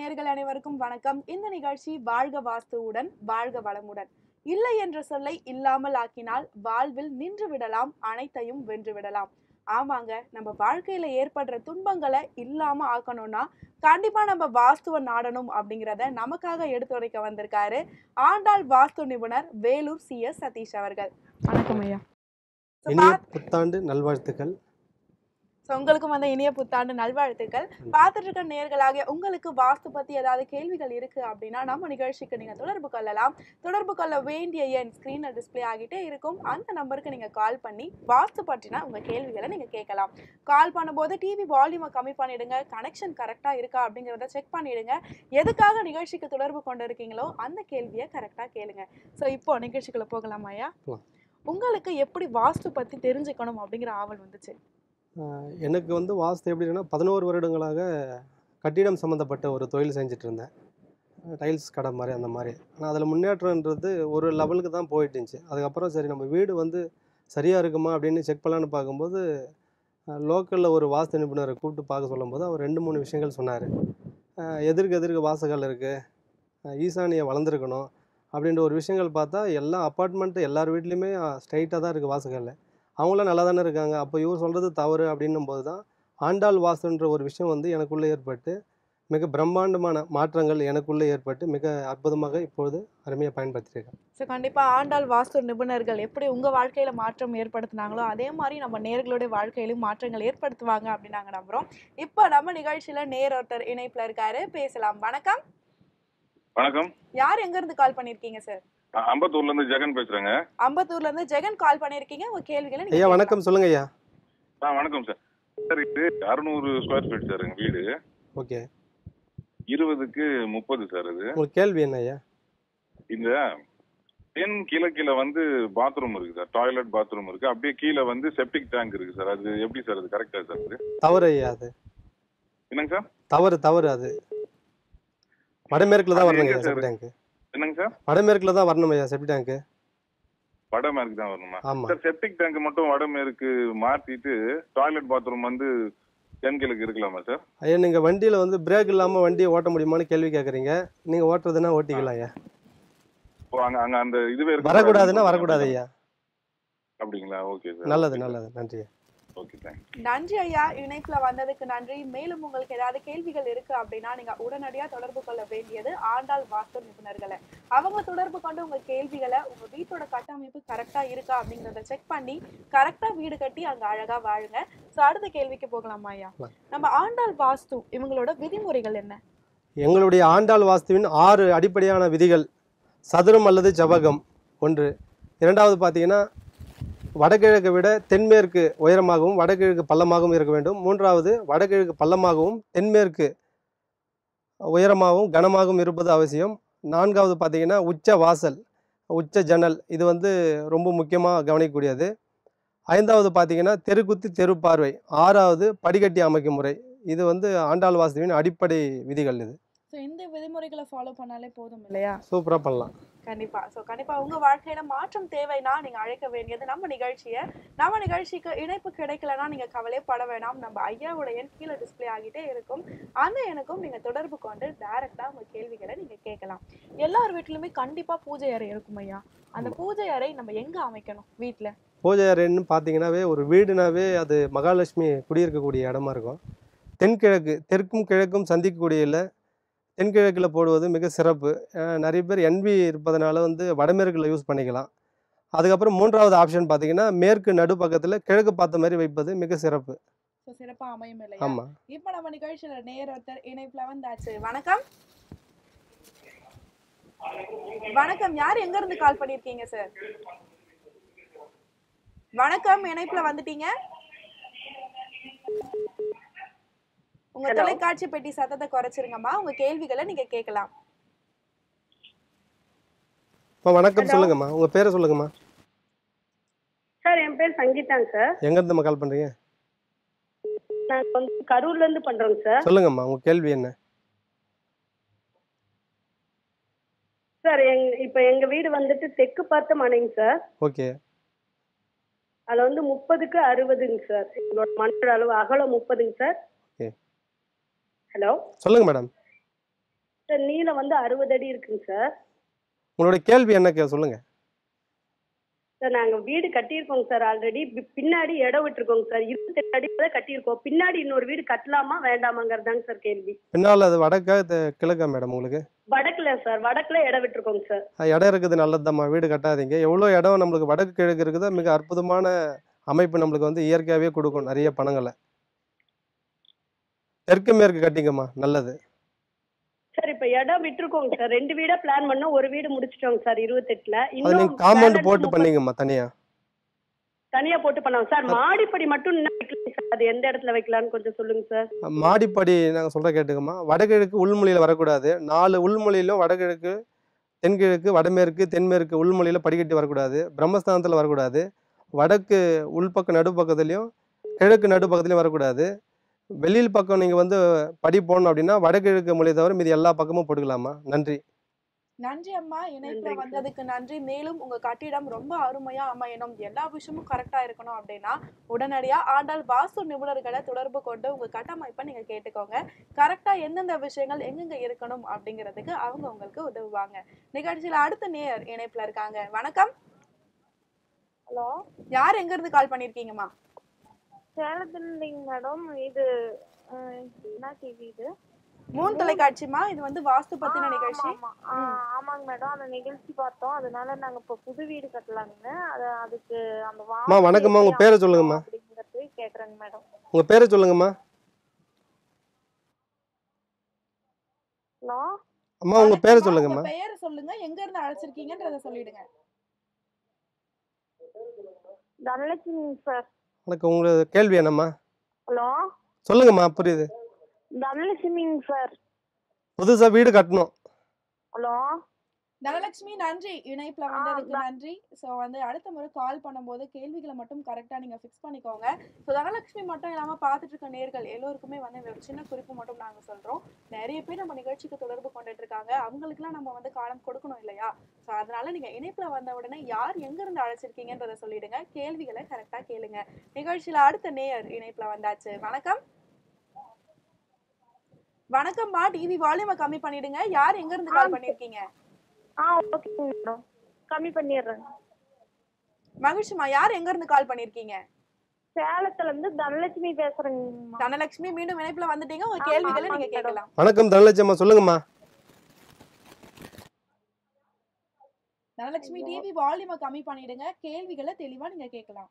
நேயர்கள் அனைவருக்கும் வணக்கம் இந்த நிகழ்ச்சி வாழ்க வாஸ்துவுடன் வாழ்க வளமுடன் இல்லை என்ற சொல்லை இல்லாமல் ஆக்கினால் வாழ்வில் நின்று விடலாம் அனைத்தையும் வென்று விடலாம் ஆமாங்க நம்ம வாழ்க்கையில ஏற்படுற துன்பங்களை இல்லாம ஆக்கணும்னா கண்டிப்பா நம்ம வாஸ்துவ நாடணும் அப்படிங்கிறத நமக்காக எடுத்துரைக்க வந்திருக்காரு ஆண்டாள் வாஸ்து நிபுணர் வேலூர் சி எஸ் சதீஷ் அவர்கள் வணக்கம் ஐயா So, இனிய பாத்- புத்தாண்டு நல்வாழ்த்துக்கள் so உங்களுக்கும் வந்து இனிய புத்தாண்டு நல்வாழ்த்துக்கள் பார்த்துட்டு இருக்க நேர்களாக உங்களுக்கு வாஸ்து பத்தி ஏதாவது கேள்விகள் இருக்கு அப்படின்னா நம்ம நிகழ்ச்சிக்கு நீங்க தொடர்பு கொள்ளலாம் தொடர்பு கொள்ள வேண்டிய எண் ஸ்கிரீன்ல டிஸ்ப்ளே ஆகிட்டே இருக்கும் அந்த நம்பருக்கு நீங்க கால் பண்ணி வாஸ்து பற்றினா உங்க கேள்விகளை நீங்க கேட்கலாம் கால் பண்ணும்போது டிவி வால்யூமை கம்மி பண்ணிடுங்க கனெக்ஷன் கரெக்டா இருக்கா அப்படிங்கிறத செக் பண்ணிடுங்க எதுக்காக நிகழ்ச்சிக்கு தொடர்பு கொண்டு இருக்கீங்களோ அந்த கேள்வியை கரெக்டா கேளுங்க ஸோ இப்போ நிகழ்ச்சிக்குள்ள போகலாமா ஐயா போலாம். உங்களுக்கு எப்படி வாஸ்து பத்தி தெரிஞ்சுக்கணும் அப்படிங்கிற ஆவல் வந்துச்சு ஆஹ் எனக்கு வந்து வாஸ்து எப்படின்னா பதினோரு வருடங்களாக கட்டிடம் சம்மந்தப்பட்ட ஒரு தொழில் செஞ்சுட்டு இருந்தேன் டைல்ஸ் கடை மாதிரி அந்த மாதிரி ஆனால் அதில் முன்னேற்றம்ன்றது ஒரு லெவலுக்கு தான் போயிட்டு இருந்துச்சு அதுக்கப்புறம் சரி நம்ம வீடு வந்து சரியாக இருக்குமா அப்படின்னு செக் பண்ணலான்னு பார்க்கும்போது லோக்கலில் ஒரு வாஸ்து நிபுணரை கூப்பிட்டு பார்க்க சொல்லும்போது அவர் ரெண்டு மூணு விஷயங்கள் சொன்னார் எதிர்க்கு எதிர்க்கு வாசகல் இருக்குது ஈசானியை வளர்ந்துருக்கணும் அப்படின்ற ஒரு விஷயங்கள் பார்த்தா எல்லா அப்பார்ட்மெண்ட்டு எல்லார் வீட்லேயுமே ஸ்ட்ரைட்டாக தான் இருக்குது வாசகல் அவங்களாம் நல்லா தானே இருக்காங்க அப்போ இவர் சொல்கிறது தவறு அப்படின்னும் போது தான் ஆண்டாள் வாஸ்துன்ற ஒரு விஷயம் வந்து எனக்குள்ளே ஏற்பட்டு மிக பிரம்மாண்டமான மாற்றங்கள் எனக்குள்ளே ஏற்பட்டு மிக அற்புதமாக இப்பொழுது அருமையாக பயன்படுத்தியிருக்கேன் ஸோ கண்டிப்பாக ஆண்டாள் வாஸ்து நிபுணர்கள் எப்படி உங்கள் வாழ்க்கையில் மாற்றம் ஏற்படுத்தினாங்களோ அதே மாதிரி நம்ம நேர்களுடைய வாழ்க்கையிலும் மாற்றங்கள் ஏற்படுத்துவாங்க அப்படின்னு நாங்கள் நம்புகிறோம் இப்போ நம்ம நிகழ்ச்சியில் நேர் ஒருத்தர் இணைப்பில் இருக்காரு பேசலாம் வணக்கம் வணக்கம் யார் எங்கேருந்து கால் பண்ணியிருக்கீங்க சார் நான் அம்பத்தூர்ல இருந்து ஜெகன் பேசுறேங்க அம்பத்தூர்லேருந்து ஜெகன் கால் பண்ணியிருக்கீங்க உங்கள் கேள்விகளை நீங்க ஐயா கேட்கலாம். வணக்கம் சொல்லுங்க ஐயா ஆ வணக்கம் சார் சார் இது அறுநூறு ஸ்கொயர் ஃபீட் சார் எங்க வீடு ஓகே இருபதுக்கு முப்பது சார் இது உங்களுக்கு கேள்வி என்ன ஐயா இந்த தென் கிழக்கில வந்து பாத்ரூம் இருக்கு சார் டாய்லெட் பாத்ரூம் இருக்கு அப்படியே கீழே வந்து செப்டிக் டேங்க் இருக்கு சார் அது எப்படி சார் அது கரெக்டா சார் அது தவறு ஐயா அது என்னங்க சார் தவறு தவறு அது வடமேற்குல தான் அது வரணுங்க எங்க ஐயா sir? செப்டி டேங்க்கு என்னங்க சார் வடமேற்குல தான் வரணும் ஐயா செப்டி டேங்க்கு வடமேற்கு தான் வரணுமா ஆமாம் சார் செப்டிக் டேங்க் மட்டும் வடமேற்கு மாத்திட்டு டாய்லெட் பாத்ரூம் வந்து தென் கிழக்கு இருக்கலாமா சார் ஐயா நீங்கள் வண்டியில் வந்து பிரேக் இல்லாமல் வண்டியை ஓட்ட முடியுமான்னு கேள்வி கேட்குறீங்க நீங்கள் ஓட்டுறதுன்னா ஓட்டிக்கலாம் ஐயா ஓ அங்க அங்க அந்த இதுவே இருக்கு வரக்கூடாதுன்னா வரக்கூடாது ஐயா அப்படிங்களா ஓகே சார் நல்லது நல்லது நன்றி ஓகே தேங்க்ஸ் நன்றி ஐயா இணைப்பில் வந்ததுக்கு நன்றி மேலும் உங்களுக்கு ஏதாவது கேள்விகள் இருக்கு அப்படின்னா நீங்க உடனடியா தொடர்பு கொள்ள வேண்டியது ஆண்டாள் வாஸ்து நிபுணர்களை அவங்க தொடர்பு கொண்டு உங்க கேள்விகளை உங்க வீட்டோட கட்டமைப்பு கரெக்டா இருக்கா அப்படிங்கறத செக் பண்ணி கரெக்டா வீடு கட்டி அங்க அழகா வாழுங்க சோ அடுத்த கேள்விக்கு போகலாமா ஐயா போலாம். நம்ம ஆண்டாள் வாஸ்து இவங்களோட விதிமுறைகள் என்ன எங்களுடைய ஆண்டாள் வாஸ்துவின் ஆறு அடிப்படையான விதிகள் சதுரம் அல்லது செவ்வகம் ஒன்று இரண்டாவது பார்த்தீங்கன்னா வடகிழக்கை விட தென்மேற்கு உயரமாகவும் வடகிழக்கு பள்ளமாகவும் இருக்க வேண்டும் மூன்றாவது வடகிழக்கு பள்ளமாகவும் தென்மேற்கு உயரமாகவும் கனமாகவும் இருப்பது அவசியம் நான்காவது பார்த்தீங்கன்னா உச்ச வாசல் உச்ச ஜன்னல் இது வந்து ரொம்ப முக்கியமாக கவனிக்கக்கூடியது ஐந்தாவது பார்த்தீங்கன்னா தெருக்குத்து தெரு பார்வை ஆறாவது படிக்கட்டி அமைக்கும் முறை இது வந்து ஆண்டாள் வாஸ்துவின் அடிப்படை விதிகள் இது ஸோ இந்த விதிமுறைகளை ஃபாலோ பண்ணாலே போதும் இல்லையா சூப்பராக பண்ணலாம் கண்டிப்பா ஸோ கண்டிப்பா உங்க வாழ்க்கையில மாற்றம் தேவைன்னா நீங்க அழைக்க வேண்டியது நம்ம நிகழ்ச்சியை நம்ம நிகழ்ச்சிக்கு இணைப்பு கிடைக்கலன்னா நீங்க கவலைப்பட வேணாம் நம்ம ஐயாவோட எண் கீழே டிஸ்ப்ளே ஆகிட்டே இருக்கும் அந்த எண்ணுக்கும் நீங்க தொடர்பு கொண்டு டைரக்டா உங்க கேள்விகளை நீங்க கேட்கலாம் எல்லார் வீட்லயுமே கண்டிப்பா பூஜை அறை இருக்கும் ஐயா அந்த பூஜை அறை நம்ம எங்க அமைக்கணும் வீட்ல பூஜை அறைன்னு பார்த்தீங்கன்னாவே ஒரு வீடுனாவே அது மகாலட்சுமி குடியிருக்கக்கூடிய இடமா இருக்கும் தென்கிழக்கு தெற்கும் கிழக்கும் சந்திக்கக்கூடிய இல்லை தென்கிழக்கில் போடுவது மிக சிறப்பு அஹ் நிறைய பேர் என்வி இருப்பதனால வந்து வடமேற்கில் யூஸ் பண்ணிக்கலாம் அதுக்கப்புறம் மூன்றாவது ஆப்ஷன் பார்த்தீங்கன்னா மேற்கு நடு பக்கத்தில் கிழக்கு பார்த்த மாதிரி வைப்பது மிக சிறப்பு ஸோ சிறப்பா அமையும் இல்லையா ஆமாம் இப்போ நம்ம நிகழ்ச்சியில நேர் ஒருத்தர் இணைப்புல வந்தாச்சு வணக்கம் வணக்கம் யார் எங்க இருந்து கால் பண்ணிருக்கீங்க சார் வணக்கம் இணைப்புல வந்துட்டீங்க உங்க Hello. தொலைக்காட்சி பெட்டி சத்தத்தை குறைச்சிருங்கம்மா உங்க கேள்விகளை நீங்க கேட்கலாம் இப்போ வணக்கம் Hello. சொல்லுங்கம்மா உங்கள் பேரை சொல்லுங்கம்மா சார் என் பேர் சங்கீதாங்க சார் எங்கேருந்தும்மா கால் பண்ணுறீங்க நான் வந்து கரூர்ல இருந்து பண்றேங்க சார் சொல்லுங்கம்மா உங்கள் கேள்வி என்ன சார் எங் இப்போ எங்க வீடு வந்துட்டு தெற்கு பார்த்த மனைங்க சார் ஓகே அதுல வந்து முப்பதுக்கு அறுபதுங்க சார் எங்களோட மண்ணோட அளவு அகலம் முப்பதுங்க சார் Okay. ஹலோ சொல்லுங்கள் மேடம் சார் நீளம் வந்து அறுபது அடி இருக்குங்க சார் உங்களுடைய கேள்வி என்ன கே சொல்லுங்கள் சார் நாங்க வீடு கட்டியிருக்கோங்க சார் ஆல்ரெடி பின்னாடி இடம் விட்டுருக்கோங்க சார் இருபத்தெட்டு அடி தான் கட்டியிருக்கோம் பின்னாடி இன்னொரு வீடு கட்டலாமா வேண்டாமாங்கிறதாங்க சார் கேள்வி பின்னால் அது வடக்கா தெ- கிழக்கா மேடம் உங்களுக்கு வடக்குல சார் வடக்குல இடம் விட்டுருக்கோங்க சார் அஹ் இடம் இருக்குது நல்லதுதாம்மா வீடு கட்டாதீங்க எவ்வளோ இடம் நம்மளுக்கு வடக்கு கிழக்கு இருக்குதோ மிக அற்புதமான அமைப்பு நம்மளுக்கு வந்து இயற்கையாகவே கொடுக்கும் நிறைய பணங்களை தெற்கு மேற்கு கட்டிங்கம்மா நல்லது சார் இப்ப இடம் விட்டுருக்கோங்க சார் ரெண்டு வீடா பிளான் பண்ணோம் ஒரு வீடு முடிச்சிட்டோங்க சார் இருபத்தெட்டுல அது நீங்கள் காம்பவுண்ட் போட்டு பண்ணீங்கம்மா தனியாக தனியா போட்டு பண்ணோம் சார் மாடிப்படி மட்டும் இன்னும் வைக்கலைங்க சார் அது எந்த இடத்துல வைக்கலாம்னு கொஞ்சம் சொல்லுங்க சார் மாடிப்படி நாங்கள் சொல்கிற கேட்டுக்கம்மா வடகிழக்கு உள்மொழியில் வரக்கூடாது நாலு உள்மொழியிலும் வடகிழக்கு தென்கிழக்கு வடமேற்கு தென்மேற்கு உள்மொழியில் படிக்கட்டு வரக்கூடாது பிரம்மஸ்தானத்தில் வரக்கூடாது வடக்கு உள்பக்க நடுப்பக்கத்துலேயும் கிழக்கு நடுப்பக்கத்துலையும் வரக்கூடாது வெளியில் பக்கம் நீங்கள் வந்து படி போடணும் அப்படின்னா வடகிழக்கு மொழியை தவிர மீதி எல்லா பக்கமும் போட்டுக்கலாமா நன்றி நன்றி அம்மா இணைப்புல நன்றிங்க. வந்ததுக்கு நன்றி மேலும் உங்க கட்டிடம் ரொம்ப அருமையா அமையணும் எல்லா விஷயமும் கரெக்டா இருக்கணும் அப்படின்னா உடனடியா ஆண்டாள் வாஸ்து நிபுணர்களை தொடர்பு கொண்டு உங்க கட்டமைப்பை நீங்க கேட்டுக்கோங்க கரெக்டா எந்தெந்த விஷயங்கள் எங்கெங்க இருக்கணும் அப்படிங்கிறதுக்கு அவங்க உங்களுக்கு உதவுவாங்க நிகழ்ச்சியில அடுத்த நேர் இணைப்புல இருக்காங்க வணக்கம் ஹலோ யார் எங்க இருந்து கால் பண்ணிருக்கீங்கம்மா சேலத்துல இல்லைங்க மேடம் இது அஹ், என்ன டிவி இது மூணு தொலைக்காட்சிமா இது வந்து வாஸ்து பத்தின ஆ, நிகழ்ச்சி ஆமா, ஆமா. ஆ, ஆமாங்க மேடம் அந்த நிகழ்ச்சி பார்த்தோம் அதனால நாங்க இப்ப புது வீடு கட்டலாங்கன்னு அது அதுக்கு அந்த அம்மா வாஸ்து வணக்கம்மா உங்கள் எப்படி பேரை சொல்லுங்கம்மா அப்படிங்கிறது கேக்குறேங்க மேடம் உங்கள் பேரை சொல்லுங்கம்மா ஹலோ அம்மா உங்கள் பேரை வணக்கம்மா, சொல்லுங்கம்மா உங்க பெயரை சொல்லுங்க எங்க இருந்து அழைச்சிருக்கீங்கன்றத சொல்லிடுங்க தனலட்சுமி சார் வணக்கம் உங்களுக்கு கேள்வி என்னம்மா ஹலோ சொல்லுங்கம்மா புரியுது தனலட்சுமிங்க சார் புதுசாக வீடு கட்டணும் ஹலோ தனலட்சுமி நன்றி இணைப்புல ஆ, வந்ததுக்கு த- நன்றி ஸோ வந்து அடுத்த முறை கால் பண்ணும்போது கேள்விகளை மட்டும் கரெக்டாக நீங்கள் ஃபிக்ஸ் பண்ணிக்கோங்க ஸோ தனலட்சுமி மட்டும் இல்லாமல் பார்த்துட்டு இருக்க நேர்கள் எல்லோருக்குமே வந்து இந்த ஒரு சின்ன குறிப்பு மட்டும் நாங்கள் சொல்கிறோம் நிறைய பேர் நம்ம நிகழ்ச்சிக்கு தொடர்பு கொண்டுட்டு இருக்காங்க அவங்களுக்குலாம் நம்ம வந்து காலம் கொடுக்கணும் இல்லையா ஸோ அதனால நீங்கள் இணைப்பில் வந்த உடனே யார் எங்கேருந்து அழைச்சிருக்கீங்கன்றதை சொல்லிடுங்க கேள்விகளை கரெக்டாக கேளுங்க நிகழ்ச்சியில் அடுத்த நேயர் இணைப்பில் வந்தாச்சு வணக்கம் வணக்கம்மா டிவி வால்யூமை கம்மி பண்ணிடுங்க யார் எங்கேருந்து கால் பண்ணியிருக்கீங்க ஆ ஓகேங்க மேடம் கம்மி பண்ணிடுறேன் மகிழ்ச்சிமா யார் எங்க இருந்து கால் பண்ணிருக்கீங்க சேலத்துல இருந்து தனலட்சுமி பேசுறேங்கம்மா தனலட்சுமி மீண்டும் இணைப்புல வந்துட்டீங்க உங்க ஆமா, கேள்விகளை ஆமாங்க நீங்க மேடம். கேட்கலாம் வணக்கம் தனலட்சுமி அம்மா சொல்லுங்கம்மா தனலட்சுமி டிவி வால்யூமை கம்மி பண்ணிடுங்க கேள்விகளை தெளிவா நீங்க கேட்கலாம்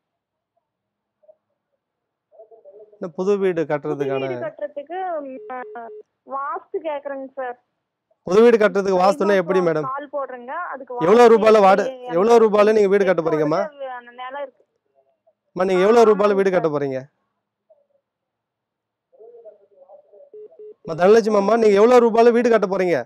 இந்த புது வீடு புது கட்டுறதுக்கான வீடு கட்டுறதுக்கு ம், வாஸ்து கேக்குறேங்க சார் புது வீடு கட்டுறதுக்கு வாஸ்துனா எப்படி மேடம் கால் போடுறேங்க அதுக்கு எவ்வளோ வாஸ்து ரூபாயில வாட எப்படி, எவ்வளோ ரூபாயில நீங்கள் வீடு கட்ட இப்போ போறீங்கம்மா வந்து அந்த நிலம் இருக்கு அம்மா நீங்கள் எவ்வளோ ஆ, ரூபாயில ஆமாங்க வீடு கட்ட சார். போறீங்க அம்மா தனலட்சுமி அம்மா நீங்கள் எவ்வளோ ரூபாயில வீடு கட்ட போறீங்க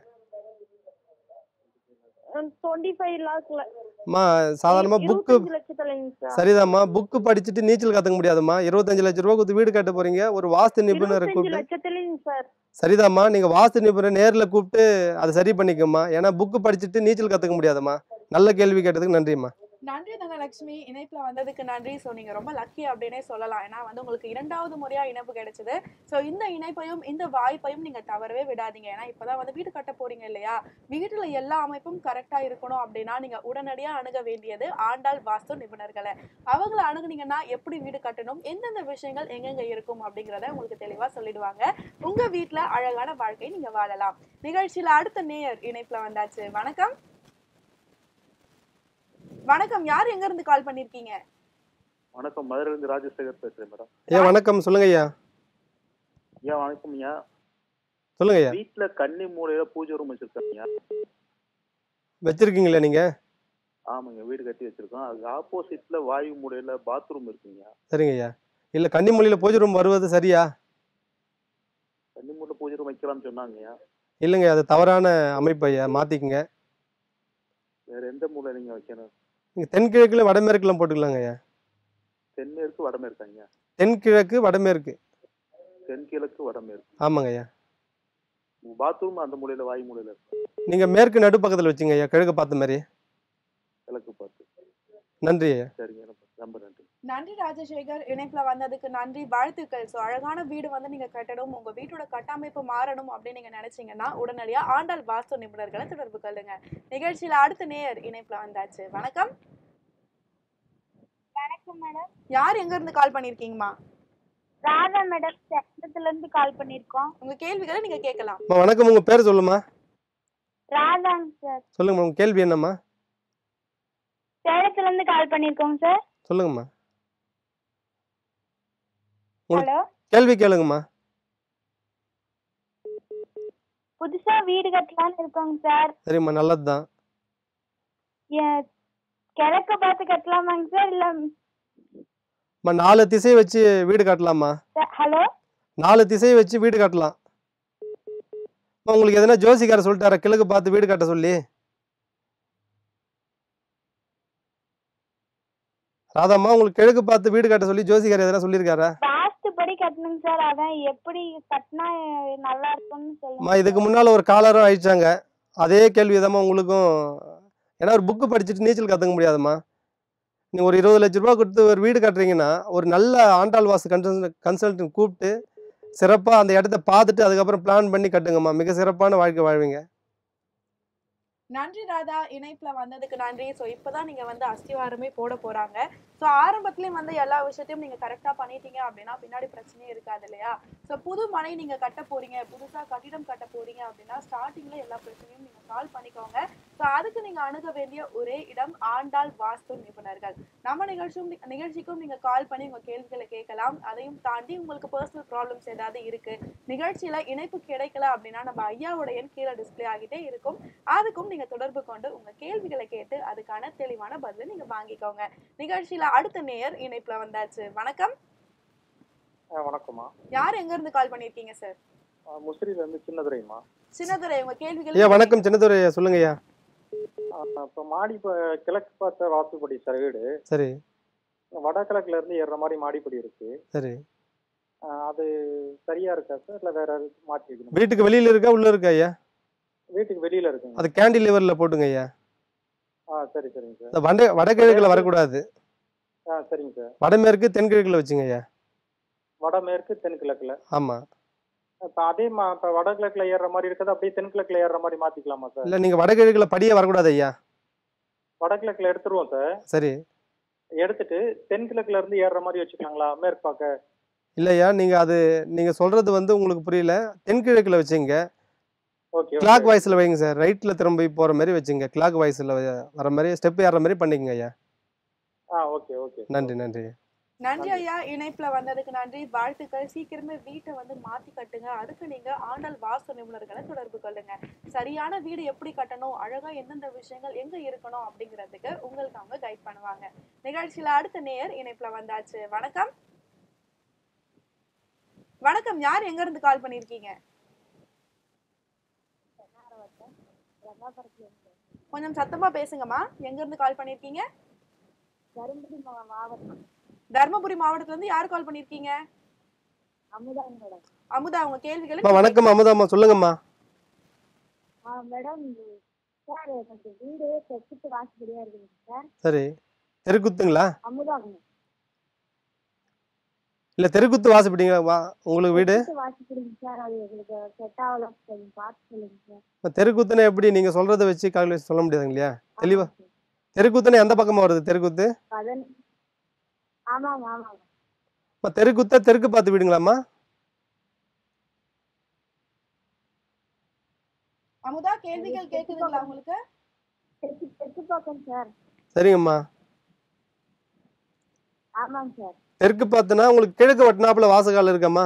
டுவெண்ட்டி ஃபைவ் லேக்ல அம்மா சாதாரணமாக புக்கு லட்சத்துலங்க சார் சரிதாம்மா புக்கு படிச்சுட்டு நீச்சல் கற்றுக்க முடியாதும்மா இருபத்தஞ்சு லட்ச ரூபா கொடுத்து வீடு கட்ட போறீங்க ஒரு வாஸ்து நிபுணரை இருபத்தஞ்சு கூப்பிட்டு லட்சத்துலங்க சார் சரிதாம்மா நீங்கள் வாஸ்து நிபுணரை நேரில் கூப்பிட்டு அதை சரி பண்ணிக்கம்மா ஏன்னா புக்கு படிச்சுட்டு நீச்சல் கற்றுக்க முடியாதும்மா நல்ல கேள்வி கேட்டதுக்கு நன்றிம்மா நன்றி தனலட்சுமி இணைப்புல வந்ததுக்கு நன்றி ஸோ நீங்க ரொம்ப லக்கி அப்படின்னே சொல்லலாம் ஏன்னா வந்து உங்களுக்கு இரண்டாவது முறையா இணைப்பு கிடைச்சது ஸோ இந்த இணைப்பையும் இந்த வாய்ப்பையும் நீங்க தவறவே விடாதீங்க ஏன்னா இப்பதான் வந்து வீடு கட்ட போறீங்க இல்லையா வீட்டுல எல்லா அமைப்பும் கரெக்டா இருக்கணும் அப்படின்னா நீங்க உடனடியா அணுக வேண்டியது ஆண்டாள் வாஸ்து நிபுணர்களை அவங்கள அணுகுனீங்கன்னா எப்படி வீடு கட்டணும் எந்தெந்த விஷயங்கள் எங்கெங்க இருக்கும் அப்படிங்கறத உங்களுக்கு தெளிவா சொல்லிடுவாங்க உங்க வீட்ல அழகான வாழ்க்கை நீங்க வாழலாம் நிகழ்ச்சியில அடுத்த நேயர் இணைப்புல வந்தாச்சு வணக்கம் வணக்கம் யார் எங்க இருந்து கால் பண்ணிருக்கீங்க வணக்கம் மதுரையிலிருந்து ராஜசேகர் பேசுறேன் மேடம் ஐயா வணக்கம் சொல்லுங்க ஐயா ஐயா வணக்கம் ஐயா சொல்லுங்க ஐயா வீட்டுல கன்னி மூலையில பூஜை ரூம் வச்சிருக்காங்க வச்சிருக்கீங்களா நீங்க ஆமாங்க வீடு கட்டி வச்சிருக்கோம் அதுக்கு ஆப்போசிட்ல வாயு மூலையில பாத்ரூம் இருக்குங்க சரிங்க ஐயா இல்லை கன்னிமொழியில் பூஜை ரூம் வருவது சரியா கன்னி மூலையில பூஜை ரூம் வைக்கலாம்னு சொன்னாங்கய்யா இல்லைங்க அது தவறான அமைப்பு ஐயா மாற்றிக்குங்க வேற எந்த மூலை நீங்க வைக்கணும் நீங்கள் தென்கிழக்குல வடமேற்குலாம் போட்டுக்கலாங்க ஐயா தென்மேற்கு வடமேற்காங்க தென்கிழக்கு வடமேற்கு தென்கிழக்கு வடமேற்கு ஆமாங்க ஐயா பாத்ரூம் அந்த மூலையில வாயு மூலையில இருக்கு நீங்கள் மேற்கு நடுப்பக்கத்தில் வச்சுங்க ஐயா கிழக்கு பார்த்த மாதிரி கிழக்கு பார்த்து நன்றி ஐயா சரிங்க ரொம்ப ரொம்ப நன்றி நன்றி ராஜசேகர் இணைப்புல வந்ததுக்கு நன்றி வாழ்த்துக்கள் ஸோ அழகான வீடு வந்து நீங்க கட்டணும் உங்க வீட்டோட கட்டமைப்பு மாறணும் அப்படின்னு நீங்க நினைச்சீங்கன்னா உடனடியா ஆண்டாள் வாஸ்து நிபுணர்களை தொடர்பு கொள்ளுங்க நிகழ்ச்சியில அடுத்த நேயர் இணைப்புல வந்தாச்சு வணக்கம் வணக்கம் மேடம் யார் எங்க இருந்து கால் பண்ணிருக்கீங்கம்மா ராதா மேடம் சேலத்துல இருந்து கால் பண்ணிருக்கோம் உங்க கேள்விகளை நீங்க கேட்கலாம் அம்மா வணக்கம் உங்கள் பேர் சொல்லுமா ராதாங்க சார் சொல்லுங்கம்மா உங்கள் கேள்வி என்னம்மா சேலத்துல இருந்து கால் பண்ணிருக்கோங்க சார் சொல்லுங்கம்மா உங்களுக்கு- ஹலோ கேள்வி கேளுங்கம்மா புதுசா வீடு கட்டலாம்னு இருக்கோங்க சார் சரிம்மா நல்லது தான் ஏ- கிழக்க பார்த்து கட்டலாமாங்க சார் இல்ல அம்மா நாலு திசை வச்சு வீடு கட்டலாமா சார், ஹலோ நாலு திசை வச்சு வீடு கட்டலாம் அம்மா, உங்களுக்கு எதனா ஜோசிக்காரர் சொல்லிட்டாரா கிழக்கு பார்த்து வீடு கட்ட சொல்லி ராதாம்மா உங்களுக்கு கிழக்கு பார்த்து வீடு கட்ட சொல்லி ஜோசிக்காரர் எதனா சொல்லியிருக்காரா வாஸ்துபடி கட்டணுங்க சார் அதான் எப்படி கட்டினா நல்லா இருக்கும்னு சொல்லுங்க அம்மா இதுக்கு முன்னால் ஒரு காலரும் அழிச்சாங்க அதே கேள்வி தாம்மா உங்களுக்கும் ஏன்னா ஒரு புக்கு படிச்சுட்டு நீச்சல் கற்றுக்க முடியாதும்மா நீங்கள் ஒரு இருபது லட்ச ரூபா கொடுத்து ஒரு வீடு கட்டுறீங்கன்னா ஒரு நல்ல ஆண்டாள் வாசு கன்சல் கன்சல்டன்ட் கூப்பிட்டு சிறப்பாக அந்த இடத்த பார்த்துட்டு அதுக்கப்புறம் பிளான் பண்ணி கட்டுங்கம்மா மிக சிறப்பான வாழ்க்கை வாழ்வீங்க நன்றி ராதா இணைப்புல வந்ததுக்கு நன்றி ஸோ இப்பதான் நீங்க வந்து அஸ்திவாரமே போட போறாங்க ஸோ ஆரம்பத்திலயும் வந்து எல்லா விஷயத்தையும் நீங்க கரெக்டா பண்ணிட்டீங்க அப்படின்னா பின்னாடி பிரச்சனையே இருக்காது இல்லையா ஸோ புது மனை நீங்க கட்ட போறீங்க புதுசா கட்டிடம் கட்ட போறீங்க அப்படின்னா ஸ்டார்டிங்ல எல்லா பிரச்சனையும் நீங்க சால்வ் பண்ணிக்கோங்க ஸோ அதுக்கு நீங்க அணுக வேண்டிய ஒரே இடம் ஆண்டாள் வாஸ்து நிபுணர்கள் நம்ம நிகழ்ச்சியும் நிகழ்ச்சிக்கும் நீங்க கால் பண்ணி உங்க கேள்விகளை கேட்கலாம் அதையும் தாண்டி உங்களுக்கு பர்சனல் ப்ராப்ளம்ஸ் ஏதாவது இருக்கு நிகழ்ச்சியில இணைப்பு கிடைக்கல அப்படின்னா நம்ம ஐயாவோட எண் கீழே டிஸ்ப்ளே ஆகிட்டே இருக்கும் அதுக்கும் நீங்க தொடர்பு கொண்டு உங்க கேள்விகளை கேட்டு அதுக்கான தெளிவான பதிலை நீங்க வாங்கிக்கோங்க நிகழ்ச்சியில அடுத்த நேயர் இணைப்புல வந்தாச்சு வணக்கம் வணக்கம்மா யார் எங்க இருந்து கால் பண்ணிருக்கீங்க சார் முசிறியில இருந்து சின்னதுரைம்மா சின்னதுரை உங்க ஐயா கேள்விகள் வணக்கம் சின்னதுரை சொல்லுங்க ஐயா இப்போ மாடி இப்போ கிழக்கு பார்த்த வாஸ்துப்படி சார் வீடு சரி வடகிழக்குல இருந்து ஏறுற மாதிரி மாடிப்படி இருக்கு சரி ஆஹ் அது சரியா இருக்கா சார் இல்லை வேற எதுவும் மாற்றி வைக்கணும் வீட்டுக்கு வெளியில இருக்கா உள்ள இருக்கா ஐயா வீட்டுக்கு வெளியில இருக்குங்க அது கேண்டிலிவரில் போட்டுங்க ஐயா ஆ சரி சரிங்க சார் இந்த வட வடகிழக்கில் வரக்கூடாது ஆ சரிங்க சார் வடமேற்கு தென்கிழக்கில் வச்சுங்க ஐயா வடமேற்கு தென்கிழக்குல ஆமாம் இப்போ அதே மா இப்போ வடகிழக்குல ஏறுற மாதிரி இருக்கிறது அப்படியே தென்கிழக்குல ஏறுற மாதிரி மாத்திக்கலாமா சார் இல்லை நீங்கள் வடகிழக்கில் படியே வரக்கூடாது ஐயா வடகிழக்குல எடுத்துருவோம் சார் சரி எடுத்துட்டு தென்கிழக்குல இருந்து ஏறுற மாதிரி வச்சுக்கலாங்களா மேற்கு பார்க்க இல்லையா நீங்கள் அது நீங்கள் சொல்கிறது வந்து உங்களுக்கு புரியல தென்கிழக்கில் வச்சுங்க ஓகே கிளாக் வாய்ஸில் வைங்க சார் ரைட்டில் திரும்பி போகிற மாதிரி வச்சுங்க கிளாக் வாய்ஸில் வர மாதிரி ஸ்டெப் ஏறுற மாதிரி பண்ணிக்கங்க ஐயா ஆ ஓகே ஓகே நன்றி நன்றி நன்றி ஐயா இணைப்புல வந்ததுக்கு நன்றி வாழ்த்துக்கள் சீக்கிரமே வீட்டை வந்து மாத்தி கட்டுங்க அதுக்கு நீங்க ஆண்டாள் வாஸ்து நிபுணர்களை தொடர்பு கொள்ளுங்க சரியான வீடு எப்படி கட்டணும் அழகா எந்தெந்த விஷயங்கள் எங்க இருக்கணும் அப்படிங்கிறதுக்கு உங்களுக்கு அவங்க கைட் பண்ணுவாங்க நிகழ்ச்சியில அடுத்த நேயர் இணைப்புல வந்தாச்சு வணக்கம் வணக்கம் யார் எங்க இருந்து கால் பண்ணிருக்கீங்க கொஞ்சம் சத்தமா பேசுங்கம்மா எங்க இருந்து கால் பண்ணிருக்கீங்க தருமபுரி மா- மாவட்டம் தர்மபுரி மாவட்டத்துல இருந்து யார் கால் பண்ணிருக்கீங்க அமுதாங்க மேடம் அமுதா உங்க கேள்விகளை அம்மா வணக்கம் அமுதாம்மா சொல்லுங்கம்மா ஆ மேடம் சார் எனக்கு வீடு தெற்குத்து வாசப்படியா இருக்குங்க சார் சரி தெருக்குத்துங்களா அமுதாங்க இல்லை தெருக்குத்து வாசப்படிங்களா வா உங்களுக்கு வீடு தெற்குத்து வாசப்படிங்க சார் அது எங்களுக்கு செட் ஆகல கொஞ்சம் பார்த்து சொல்லுங்க சார் இப்போ தெருக்குத்துனா எப்படி நீங்கள் சொல்கிறத வச்சு கால்குலேட் சொல்ல முடியாதுங்க இல்லையா தெளிவா ஆமாங்க சார். தெருக்குத்துனா எந்த பக்கமாக வருது தெருக்குத்து பதன் ஆமாங்க ஆமாங்க அம்மா தெருக்குத்தா தெற்கு பார்த்து வீடுங்களாம்மா அமுதா கேள்விகள் கேக்குதுங்களா உங்களுக்கு தெற்கு தெற்கு பக்கம் சார் சரிங்கம்மா ஆமாங்க சார் தெற்கு பார்த்துனா உங்களுக்கு கிழக்கு வட்டினாப்புல வாசகால் இருக்காம்மா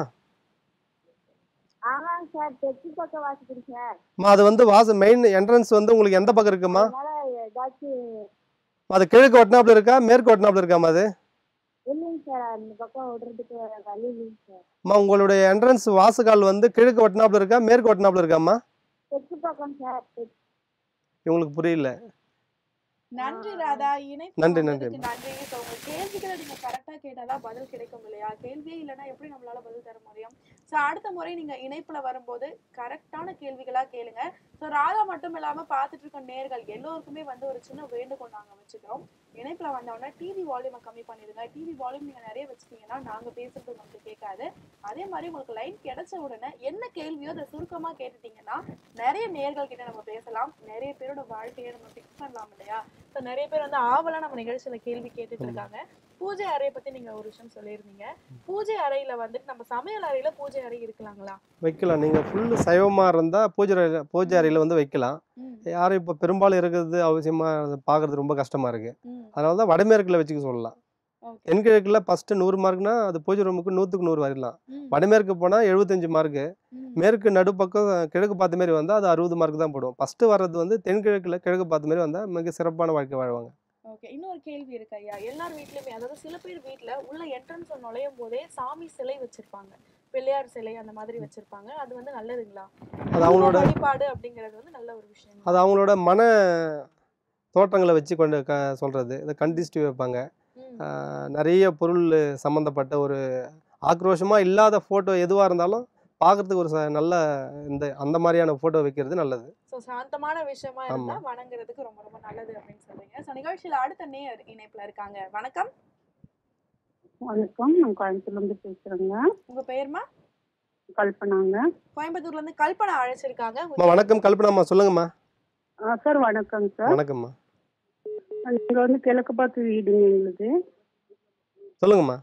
ஆமாங்க சார் தெற்கு பக்கம் வாசப்படி சார் அம்மா அது வந்து வாச மெயின் என்ட்ரன்ஸ் வந்து உங்களுக்கு எந்த பக்கம் இருக்குமா அதனால ஏதாச்சும் அது கிழக்கு வட்டினாப்புல இருக்கா மேற்கு வட்டினாப்புல இருக்காம்மா அது இல்லைங்க சார் அந்த பக்கம் விடுறதுக்கு வழி இல்லைங்க சார் அம்மா உங்களுடைய என்ட்ரன்ஸ் வாசகால் வந்து கிழக்கு வட்டினாப்புல இருக்கா மேற்கு வட்டினாப்புல இருக்காம்மா தெற்கு பக்கம் சார் தெற்கு- இவங்களுக்கு புரியல நன்றி ராதா இணைப்பு நன்றி, வந்ததுக்கு நன்றி. நன்றி So, உங்க கேள்விகளை நீங்க கரெக்டா கேட்டாதான் பதில் கிடைக்கும் இல்லையா கேள்வியே இல்லைன்னா எப்படி நம்மளால பதில் தர முடியும் சோ அடுத்த முறை நீங்க இணைப்புல வரும்போது கரெக்டான கேள்விகளா கேளுங்க சோ ராதா மட்டும் இல்லாம பாத்துட்டு இருக்க நேர்கள் எல்லோருக்குமே வந்து ஒரு சின்ன வேண்டுகோள் நாங்க வச்சுக்கிறோம் இணைப்புல வந்தோடனே டிவி வால்யூமை கம்மி பண்ணிடுங்க டிவி வால்யூம் நீங்க நிறைய வச்சுட்டீங்கன்னா நாங்க பேசுறது உங்களுக்கு கேட்காது அதே மாதிரி உங்களுக்கு லைன் கிடைச்ச உடனே என்ன கேள்வியோ அதை சுருக்கமா கேட்டுட்டீங்கன்னா நிறைய நேர்கள் கிட்ட நம்ம பேசலாம் நிறைய பேரோட வாழ்க்கையை நம்ம ஃபிக்ஸ் பண்ணலாம் இல்லையா ஸோ நிறைய பேர் வந்து ஆவலா நம்ம நிகழ்ச்சியில கேள்வி கேட்டுட்டு இருக்காங்க பூஜை அறையை பத்தி நீங்க ஒரு விஷயம் சொல்லியிருந்தீங்க பூஜை அறையில வந்துட்டு நம்ம சமையல் அறையில பூஜை அறை இருக்கலாங்களா வைக்கலாம் நீங்கள் ஃபுல்லு சைவமாக இருந்தால் பூஜை அறையில் பூஜை அறையில் வந்து வைக்கலாம் ம், யாரும் இப்போ பெரும்பாலும் இருக்கிறது அவசியமாக அதை பார்க்குறது ரொம்ப கஷ்டமாக இருக்குது ம், அதனால தான் வடமேற்கில் வச்சுக்க சொல்லலாம் okay. தென்கிழக்கில் ஃபஸ்ட்டு நூறு மார்க்னா அது பூஜை ரூமுக்கு நூற்றுக்கு நூறு வரலாம் ம், வடமேற்கு போனால் எழுபத்தஞ்சு மார்க்கு ம், மேற்கு நடுப்பக்கம் கிழக்கு பார்த்த மாதிரி வந்தால் அது அறுபது மார்க் தான் போடும் ஃபஸ்ட்டு வர்றது வந்து தென்கிழக்கில் கிழக்கு பார்த்த மாதிரி வந்தால் மிக சிறப்பான வாழ்க்கை வாழ்வாங்க ஓகே இன்னொரு கேள்வி இருக்கு ஐயா எல்லார் வீட்லயுமே அதாவது சில பேர் வீட்ல உள்ள என்ட்ரன்ஸ் நுழையும் போதே சாமி சிலை வச்சிருப்பாங்க பிள்ளையார் சிலை அந்த மாதிரி வச்சிருப்பாங்க அது வந்து நல்லதுங்களா அது அவங்களோட வழிபாடு அப்படிங்கிறது வந்து நல்ல ஒரு விஷயம் அது அவங்களோட மன தோற்றங்களை வச்சு கொண்டு க சொல்கிறது இந்த கண்டிஸ்டிவ் வைப்பாங்க ம், ஆஹ் நிறைய பொருள் சம்மந்தப்பட்ட ஒரு ஆக்ரோஷமாக இல்லாத ஃபோட்டோ எதுவாக இருந்தாலும் பார்க்கறதுக்கு ஒரு ச- நல்ல இந்த அந்த மாதிரியான ஃபோட்டோ வைக்கிறது நல்லது ஸோ சாந்தமான விஷயமா இருந்தா வணங்குறதுக்கு ரொம்ப ரொம்ப நல்லது அப்படின்னு சொல்றீங்க ஸோ நிகழ்ச்சியில அடுத்த நேர் இணைப்புல இருக்காங்க வணக்கம் வணக்கம் நான் கோயம்புத்தூர்ல இருந்து பேசுறேங்க உங்க பெயர்மா கல்பனாங்க கோயம்புத்தூர்ல இருந்து கல்பனா அழைச்சிருக்காங்க உங்க அம்மா வணக்கம் கல்பனாம்மா சொல்லுங்கம்மா ஆ, சார் வணக்கங்க சார் வணக்கம்மா இங்க வந்து கிழக்கு பார்த்து வீடுங்க எங்களுது சொல்லுங்கம்மா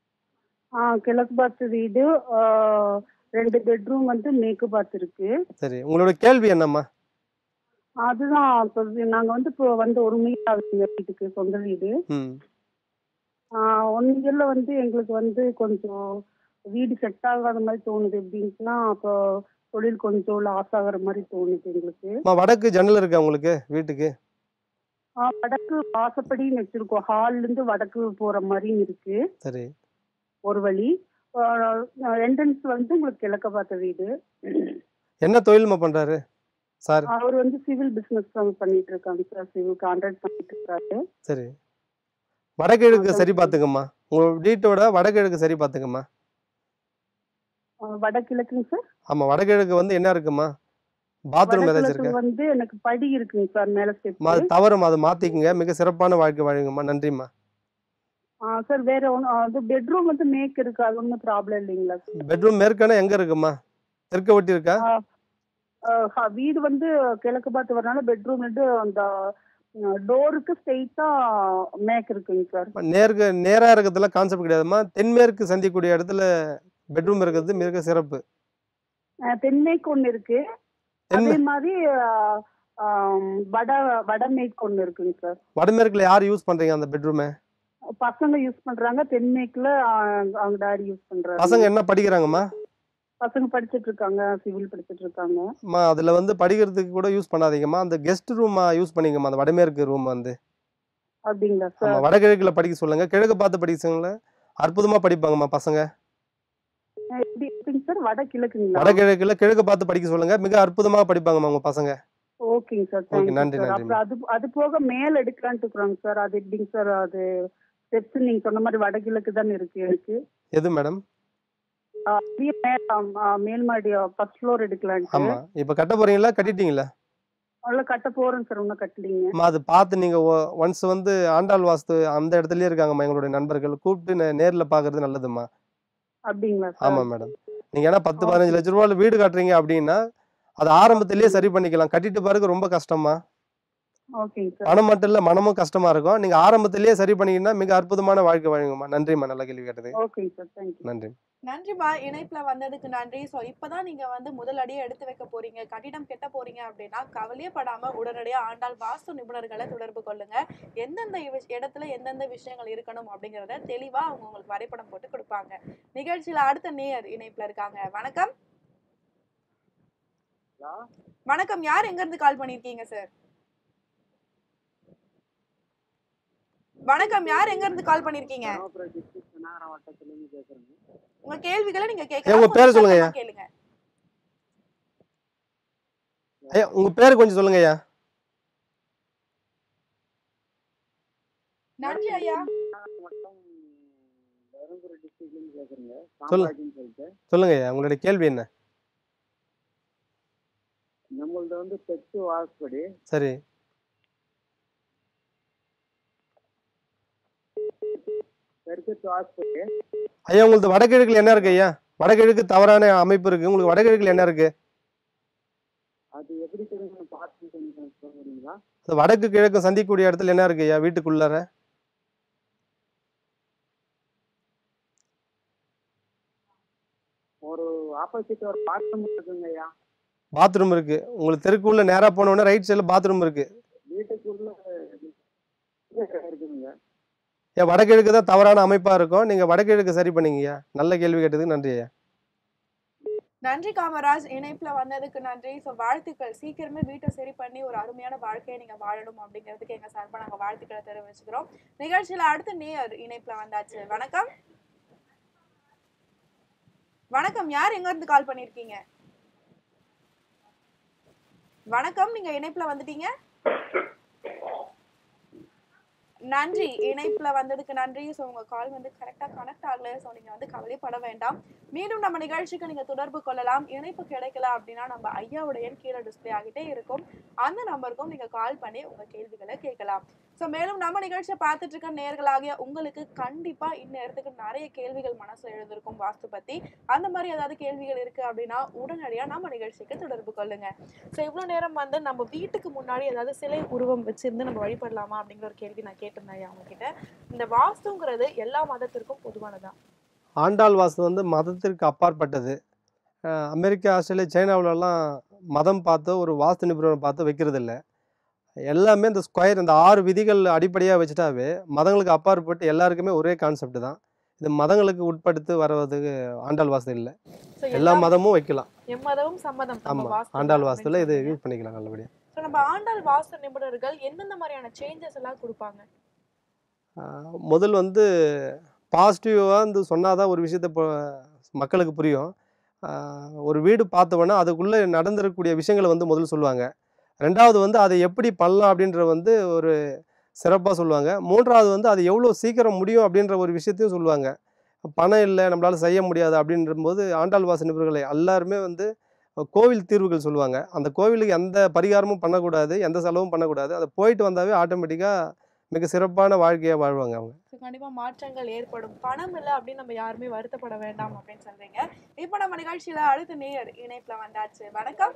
ஆ கிழக்கு பார்த்து வீடு ஆ, ரெண்டு பெட்ரூம் வந்து மேற்கு பார்த்து இருக்கு சரி உங்களோட கேள்வி என்னம்மா அதுதான் இப்போ நாங்க வந்து இப்போ வந்து ஒரு மீட் ஆகுதுங்க வீட்டுக்கு சொந்த வீடு ம் ஒன் இயர்ல வந்து எங்களுக்கு வந்து கொஞ்சம் வீடு செட் ஆகாத மாதிரி தோணுது எப்படின்ட்டுனா அப்போ தொழில் கொஞ்சம் லாஸ் ஆகுற மாதிரி தோணுது எங்களுக்கு அம்மா வடக்கு ஜன்னல் இருக்கா உங்களுக்கு வீட்டுக்கு ஆ, வடக்கு வாசப்படின்னு வச்சிருக்கோம் ஹால்ல இருந்து வடக்கு போற மாதிரியும் இருக்கு சரி ஒரு வழி என்ட்ரன்ஸ் வந்து உங்களுக்கு கிழக்க பார்த்த வீடு என்ன தொழில்மா பண்ணுறாரு சார் அவர் வந்து சிவில் பிசினஸ் பண்ணிட்டு இருக்காங்க சார் சிவில் கான்ட்ராக்ட் பண்ணிட்டு இருக்காரு சரி வடகிழக்கு சரி பார்த்துக்கம்மா உங்கள் வீட்டோட வடகிழக்கு சரி பார்த்துக்கம்மா ஆ, வடகிழக்குங்க சார் ஆமாம் வடகிழக்கு வந்து என்ன இருக்குமா பாத்ரூம் ஏதாச்சும் இருக்கா வடகிழக்கு வந்து எனக்கு படி இருக்குங்க சார் மேல அம்மா, அது ஸ்டெப் தவறுமா அதை மாற்றிக்குங்க மிக சிறப்பான வாழ்க்கை வாழுங்கம்மா நன்றிம்மா சார் வேற ஒன்று அது பெட்ரூம் வந்து மேக் இருக்கு அது ஒன்றும் ப்ராப்ளம் இல்லைங்களா பெட்ரூம் மேற்கான எங்கே இருக்குமா தெற்க ஒட்டி இருக்கா ஆ, ஹ- வீடு வந்து கிழக்கு பார்த்து வரனால பெட்ரூம் வந்து அந்த டோருக்கு ஸ்ட்ரெயிட்டா மேக் இருக்குங்க சார் நேருக்கு நேராக இருக்கிறதுல கான்செப்ட் கிடையாதும்மா தென்மேற்கு சந்திக்கக்கூடிய இடத்துல பெட்ரூம் இருக்கிறது மிக சிறப்பு தென்மேற்கு ஒன்று இருக்கு தென்மே அதே மாதிரி ஆஹ், ஆம், வட வடமேற்கு ஒன்று இருக்குங்க சார் வடமேற்குல யார் யூஸ் பண்ணுறீங்க அந்த பெட்ரூமை பசங்க யூஸ் பண்றாங்க தென்மேற்குல ஆஹ், அவங்க டாடி யூஸ் பண்றாங்க பசங்க என்ன படிக்கிறாங்கம்மா பசங்க படிச்சிட்டு இருக்காங்க சிவில் படிச்சிட்டு இருக்காங்க அம்மா அதில் வந்து படிக்கிறதுக்கு கூட யூஸ் பண்ணாதீங்கம்மா அந்த கெஸ்ட் ரூமா யூஸ் பண்ணிக்கம்மா அந்த வடமேற்கு ரூம் வந்து அப்படிங்களா ஆமாம் சார் வடகிழக்கில் படிக்க சொல்லுங்க கிழக்கு பார்த்து படிக்க சொல்லுங்க அற்புதமாக படிப்பாங்கம்மா பசங்க எப்படி எப்படிங்க சார் வட கிழக்குங்களா வடகிழக்கில் கிழக்கு பார்த்து படிக்க சொல்லுங்க மிக அற்புதமாக படிப்பாங்கம்மா உங்க பசங்க ஓகேங்க சார் ஓகே, தேங்க்யூ நன்றி, சார் நன்றி, அப்புறம் அது அது போக மேல் எடுக்கலான்ட்டு இருக்கிறாங்க சார் அது எப்படிங்க சார் அது ஸ்டெப்ஸ் நீங்க சொன்ன மாதிரி வடகிழக்கு தானே இருக்கு எனக்கு எது மேடம் ஆஹ், அப்படியே மேல் ஆஹ், மேல் மாடி ஃபர்ஸ்ட் ஃப்ளோர் எடுக்கலான்ட்டு ஆமாம் இப்போ கட்ட போறீங்களா கட்டிட்டீங்களா அவ்வளோ கட்ட போறேங்க சார் இன்னும் கட்டலீங்க அம்மா அது பார்த்து நீங்கள் ஒன்ஸ் வந்து ஆண்டாள் வாஸ்து அந்த இடத்துலயே இருக்காங்கம்மா எங்களுடைய நண்பர்கள் கூப்பிட்டு நே- நேர்ல பார்க்கறது நல்லதும்மா அப்படிங்களா சார் ஆமாம் மேடம் நீங்கள் ஏன்னா பத்து பதினஞ்சு லட்ச ரூபாயில் வீடு கட்டுறீங்க அப்படின்னா அது ஆரம்பத்திலேயே சரி பண்ணிக்கலாம் கட்டிட்டு பாருங்க ரொம்ப கஷ்டமா ஓகேங்க சார் பணம் மட்டும் இல்லை மனமும் கஷ்டமா இருக்கும் நீங்கள் ஆரம்பத்திலேயே சரி பண்ணீங்கன்னா மிக அற்புதமான வாழ்க்கை வழங்குமா நன்றிம்மா நல்ல கேள்வி கேட்டது ஓகேங்க சார் தேங்க்யூ நன்றி நன்றிமா இணைப்புல வந்ததுக்கு நன்றி ஸோ இப்பதான் நீங்க வந்து முதல் அடியை எடுத்து வைக்க போறீங்க கட்டிடம் கெட்ட போறீங்க அப்படின்னா கவலையே படாம உடனடியா ஆண்டாள் வாஸ்து நிபுணர்களை தொடர்பு கொள்ளுங்க எந்தெந்த இவ- இடத்துல எந்தெந்த விஷயங்கள் இருக்கணும் அப்படிங்கறத தெளிவா அவங்க உங்களுக்கு வரைபடம் போட்டு கொடுப்பாங்க நிகழ்ச்சியில அடுத்த நேயர் இணைப்புல இருக்காங்க வணக்கம் வணக்கம் யார் எங்க இருந்து கால் பண்ணிருக்கீங்க சார் வணக்கம் யார் எங்க இருந்து கால் பண்ணிருக்கீங்க உங்க கேள்விகளை நீங்க ஏன் கேட்கலாம் உங்க பேரை கொஞ்சம் சொல்லுங்க சத்தமா கேளுங்க ஐயா உங்க பேர் கொஞ்சம் சொல்லுங்க ஐயா நன்றி ஐயா தருமபுரி டிஸ்ட்ரிக்ட்லேருந்து பேசுகிறேங்க சொல்லு. காமராஜ்னு சொல்லிட்டு சொல்லுங்க ஐயா உங்களுடைய கேள்வி என்ன நம்மள்ட்ட வந்து தெற்கு வாசப்படி சரி தெற்கு வாசப்படி ஐயா உங்களுக்கு வடகிழக்குல என்ன இருக்கு ஐயா வடகிழக்கு தவறான அமைப்பு இருக்கு உங்களுக்கு வடகிழக்குல என்ன இருக்கு அது எப்படி தெரியுங்க பார்த்து கொஞ்சம் சொல்ல முடியுங்களா அது வடக்கு கிழக்கு சந்திக்கக்கூடிய இடத்துல என்ன இருக்கு ஐயா வீட்டுக்குள்ளார ஒரு ஆப்போசிட் ஒரு பாத்ரூம் இருக்குங்க ஐயா பாத்ரூம் இருக்கு உங்களுக்கு தெருக்குள்ள நேரா போன உடனே ரைட் சைடுல பாத்ரூம் இருக்கு வீட்டுக்குள்ள இருக்குங்க ஏன் வடகிழக்கு தான் தவறான அமைப்பா இருக்கும் நீங்க வடகிழக்கு சரி பண்ணீங்கய்யா நல்ல கேள்வி கேட்டதுக்கு நன்றி ஐயா நன்றி காமராஜ் இணைப்புல வந்ததுக்கு நன்றி ஸோ வாழ்த்துக்கள் சீக்கிரமே வீட்டை சரி பண்ணி ஒரு அருமையான வாழ்க்கையை நீங்க வாழணும் அப்படிங்கிறதுக்கு எங்க சார்பா நாங்க வாழ்த்துக்களை தெரிவிச்சுக்கிறோம் நிகழ்ச்சியில அடுத்து நேயர் இணைப்புல வந்தாச்சு வணக்கம் வணக்கம் யார் எங்க இருந்து கால் பண்ணிருக்கீங்க வணக்கம் நீங்க இணைப்புல வந்துட்டீங்க நன்றி இணைப்புல வந்ததுக்கு நன்றி ஸோ உங்க கால் வந்து கரெக்டா கனெக்ட் ஆகல ஸோ நீங்க வந்து கவலைப்பட வேண்டாம் மீண்டும் நம்ம நிகழ்ச்சிக்கு நீங்க தொடர்பு கொள்ளலாம் இணைப்பு கிடைக்கல அப்படின்னா நம்ம ஐயாவோட எண் கீழே டிஸ்பிளே ஆகிட்டே இருக்கும் அந்த நம்பருக்கும் நீங்க கால் பண்ணி உங்க கேள்விகளை கேட்கலாம் ஸோ மேலும் நம்ம நிகழ்ச்சியை பார்த்துட்டு இருக்க நேர்களாகிய உங்களுக்கு கண்டிப்பா இந்நேரத்துக்கு நிறைய கேள்விகள் மனசுல எழுந்திருக்கும் வாஸ்து பத்தி அந்த மாதிரி ஏதாவது கேள்விகள் இருக்கு அப்படின்னா உடனடியா நம்ம நிகழ்ச்சிக்கு தொடர்பு கொள்ளுங்க ஸோ இவ்வளோ நேரம் வந்து நம்ம வீட்டுக்கு முன்னாடி ஏதாவது சிலை உருவம் வச்சிருந்து நம்ம வழிபடலாமா அப்படிங்கிற ஒரு கேள்வி நான் கேட்டிருந்தேன் ஐயா அவங்க கிட்ட இந்த வாஸ்துங்கிறது எல்லா மதத்திற்கும் பொதுவானதான் ஆண்டாள் வாஸ்து வந்து மதத்திற்கு அப்பாற்பட்டது அஹ் அமெரிக்கா ஆஸ்திரேலியா சைனாவுலலாம் மதம் பார்த்து ஒரு வாஸ்து நிபுணரை பார்த்து வைக்கிறது இல்ல எல்லாமே இந்த ஸ்கொயர் இந்த ஆறு விதிகள் அடிப்படையாக வச்சுட்டாவே மதங்களுக்கு அப்பாற்பட்டு எல்லாருக்குமே ஒரே கான்செப்ட் தான் இது மதங்களுக்கு உட்படுத்து வர்றதுக்கு ஆண்டாள் வாஸ்து இல்லை So, எல்லா மதமும் வைக்கலாம் எம்மதமும் சம்மதம் நம்ம ஆமாம் வாஸ்து ஆண்டாள் தான் வாஸ்துல இது அப்படின்னு யூஸ் பண்ணிக்கலாம் நல்லபடியாக So, நம்ம ஆண்டாள் வாஸ்து நிபுணர்கள் எந்தெந்த மாதிரியான சேஞ்சஸ் எல்லாம் கொடுப்பாங்க ஆஹ் முதல் வந்து பாசிட்டிவாக வந்து சொன்னால் தான் ஒரு விஷயத்த இப்போ மக்களுக்கு புரியும் ஆஹ் ஒரு வீடு பார்த்தோன்னா அதுக்குள்ளே நடந்திருக்கக்கூடிய விஷயங்களை வந்து முதல்ல சொல்லுவாங்க ரெண்டாவது வந்து அதை எப்படி பண்ணலாம் அப்படின்ற வந்து ஒரு சிறப்பாக சொல்லுவாங்க மூன்றாவது வந்து அது எவ்வளோ சீக்கிரம் முடியும் அப்படின்ற ஒரு விஷயத்தையும் சொல்லுவாங்க பணம் இல்லை நம்மளால் செய்ய முடியாது அப்படின்றபோது ஆண்டாள் வாச நிபுணர்களை எல்லாருமே வந்து கோவில் தீர்வுகள் சொல்லுவாங்க அந்த கோவிலுக்கு எந்த பரிகாரமும் பண்ணக்கூடாது எந்த செலவும் பண்ணக்கூடாது அதை போயிட்டு வந்தாவே ஆட்டோமேட்டிக்காக மிக சிறப்பான வாழ்க்கையாக வாழ்வாங்க அவங்க So, கண்டிப்பா மாற்றங்கள் ஏற்படும் பணம் இல்லை அப்படின்னு நம்ம யாருமே வருத்தப்பட வேண்டாம் அப்படின்னு சொல்றீங்க இப்போ நம்ம நிகழ்ச்சியில அடுத்த நேயர் இணைப்புல வந்தாச்சு வணக்கம்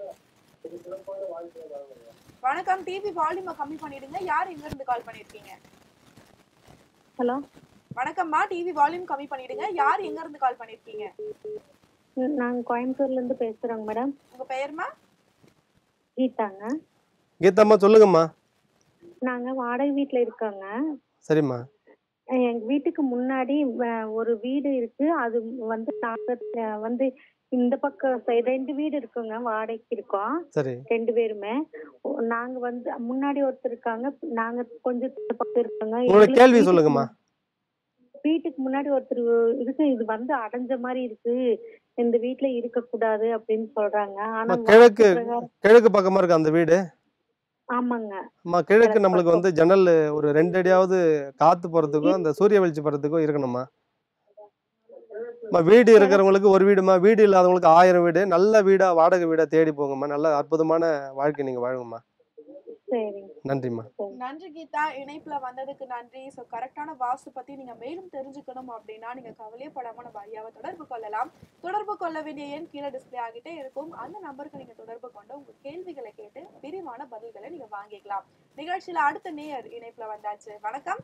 வணக்கம் டிவி வால்யூமை கம்மி பண்ணிடுங்க யார் எங்க இருந்து கால் பண்ணிருக்கீங்க ஹலோ வணக்கம்மா டிவி வால்யூம் கம்மி பண்ணிடுங்க யார் எங்க இருந்து கால் பண்ணிருக்கீங்க நாங்க கோயம்புத்தூர்ல இருந்து பேசுறோங்க மேடம் உங்க பெயர்மா கீதாங்க கீதாம்மா சொல்லுங்கம்மா நாங்க வாடகை வீட்ல இருக்கோங்க சரிம்மா அஹ் எங்க வீட்டுக்கு முன்னாடி வ- ஒரு வீடு இருக்கு அது வந்து நாங்க அஹ் வந்து இந்த பக்கம் side ரெண்டு வீடு இருக்குங்க வாடகைக்கு இருக்கோம் சரி ரெண்டு பேருமே ஓ- நாங்க வந்து முன்னாடி ஒருத்தர் இருக்காங்க நாங்க கொஞ்சம் இந்த பக்கம் இருக்கோங்க உங்களோட எங்களுக்கு கேள்வி வீட்டுக்கு சொல்லுங்கம்மா வீட்டுக்கு முன்னாடி ஒருத்தர் இருக்கு இது வந்து அடைஞ்ச மாதிரி இருக்கு இந்த வீட்ல இருக்க கூடாது அப்படின்னு சொல்றாங்க ஆனா அம்மா, கிழக்கு வாஸ்து பிரகாரம் கிழக்கு பக்கமாக இருக்கு அந்த வீடு ஆமாங்க அம்மா கிழக்கு கிழக்கு நம்மளுக்கு பக்கம். வந்து ஜன்னல் ஒரு ரெண்டு அடியாவது காற்று போகிறதுக்கும் அந்த சூரிய வெளிச்சம் போகிறதுக்கும் இருக்கணும்மா அம்மா வீடு இருக்கிறவங்களுக்கு ஒரு வீடுமா வீடு இல்லாதவங்களுக்கு ஆயிரம் வீடு நல்ல வீடா வாடகை வீடா தேடி போங்கம்மா நல்ல அற்புதமான வாழ்க்கை நீங்கள் வாழுங்கம்மா சரிங்க நன்றிம்மா நன்றி கீதா இணைப்புல வந்ததுக்கு நன்றி ஸோ கரெக்டான வாஸ்து பத்தி நீங்க மேலும் தெரிஞ்சுக்கணும் அப்படின்னா நீங்க கவலையப்படாம நம்ம ஐயாவை தொடர்பு கொள்ளலாம் தொடர்பு கொள்ள வேண்டிய எண் கீழே டிஸ்பிளே ஆகிட்டே இருக்கும் அந்த நம்பருக்கு நீங்க தொடர்பு கொண்டு உங்க கேள்விகளை கேட்டு விரிவான பதில்களை நீங்க வாங்கிக்கலாம் நிகழ்ச்சியில அடுத்த நேயர் இணைப்புல வந்தாச்சு வணக்கம்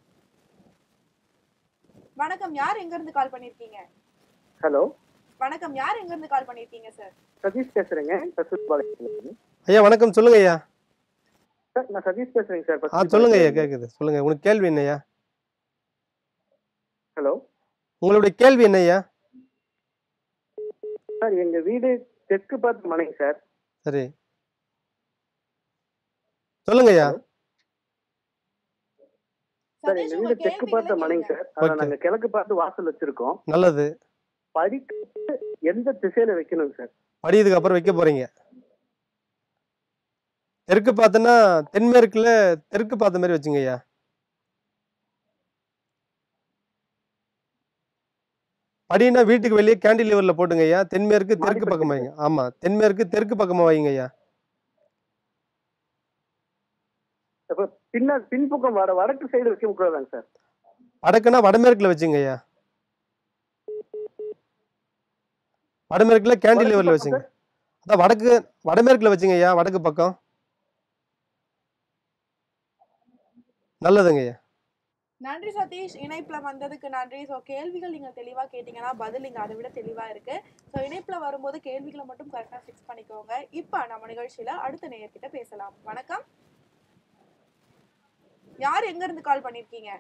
வணக்கம் யார் எங்க இருந்து கால் பண்ணிருக்கீங்க ஹலோ வணக்கம் யார் எங்க இருந்து கால் பண்ணிருக்கீங்க சார் சதீஷ் பேசுறேங்க சதீஷ் பாளையம் ஐயா வணக்கம் சொல்லுங்க ஐயா சார் நான் சதீஷ் பேசுறேங்க சார் ஆ சொல்லுங்க ஐயா கேட்குது சொல்லுங்க உங்களுக்கு கேள்வி என்னய்யா ஹலோ உங்களுடைய கேள்வி என்னய்யா சார் எங்க வீடு தெற்கு பார்த்து மனைங்க சார் சரி சொல்லுங்க ஐயா சார் சதீஷ் எங்க உங்க வீடு தெற்கு கேள்விகளை பார்த்த மனைங்க கேளுங்க. சார் அதான் Okay. நாங்க கிழக்கு பார்த்து வாசல் வச்சிருக்கோம் நல்லது படிக்க எந்த திசையில வைக்கணும் சார் படியதுக்கு அப்புறம் வைக்க போறீங்க தெற்கு பார்த்துன்னா தென்மேற்குல தெற்கு பார்த்த மாதிரி வச்சுங்க ஐயா படினா வீட்டுக்கு வெளியே கேண்டிலிவரில் போட்டுங்க ஐயா தென்மேற்கு தெற்கு மாடிப்படி பக்கம் வைங்க ஆமாம் தென்மேற்கு தெற்கு பக்கமாக வைங்க ஐயா இப்ப பின்ன பின்பக்கம் வட வடக்கு சைடு வைக்க கூடாதாங்க சார் வடக்குனா வடமேற்குல வச்சுங்க ஐயா வடமேற்குல கேண்டிலிவரில் வடக்கு வச்சுங்க அதான் வடக்கு வடமேற்குல வச்சுங்க ஐயா வடக்கு பக்கம் நல்லதுங்க ஐயா நன்றி சதீஷ் இணைப்புல வந்ததுக்கு நன்றி ஸோ கேள்விகள் நீங்க தெளிவா கேட்டீங்கன்னா பதில் இங்க அதை விட தெளிவா இருக்கு ஸோ இணைப்புல வரும்போது கேள்விகளை மட்டும் கரெக்டா ஃபிக்ஸ் பண்ணிக்கோங்க இப்போ நம்ம நிகழ்ச்சியில அடுத்த நேயர்கிட்ட பேசலாம் வணக்கம் யார் எங்க இருந்து கால் பண்ணிருக்கீங்க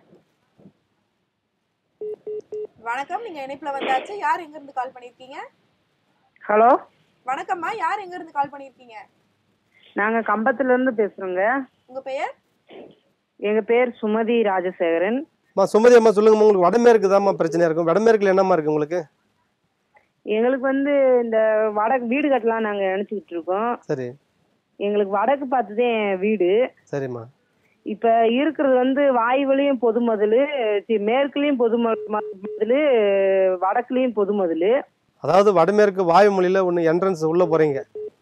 வணக்கம் நீங்க இணைப்புல வந்தாச்சு யார் எங்க இருந்து கால் பண்ணிருக்கீங்க ஹலோ வணக்கம்மா யார் எங்க இருந்து கால் பண்ணிருக்கீங்க நாங்க கம்பத்துல இருந்து பேசுறோங்க உங்க பெயர் எங்க பேர் சுமதி ராஜசேகரன் அம்மா சுமதி அம்மா சொல்லுங்கம்மா உங்களுக்கு வடமேற்கு தான்மா பிரச்சனையா இருக்கும் வடமேற்குல என்னம்மா இருக்கு உங்களுக்கு எங்களுக்கு வந்து இந்த வடக்கு வீடு கட்டலாம் நாங்க நினைச்சுக்கிட்டு இருக்கோம் சரி எங்களுக்கு வடக்கு பார்த்துதான் வீடு சரிம்மா இப்ப இருக்கிறது வந்து வாயுவிலையும் பொது மதில் மேற்குலயும் பொது ம- ம- மதில் வடக்குலயும் பொது மதில் அதாவது வடமேற்கு வாயு மொழியில ஒன்று என்ட்ரன்ஸ் உள்ள போறீங்க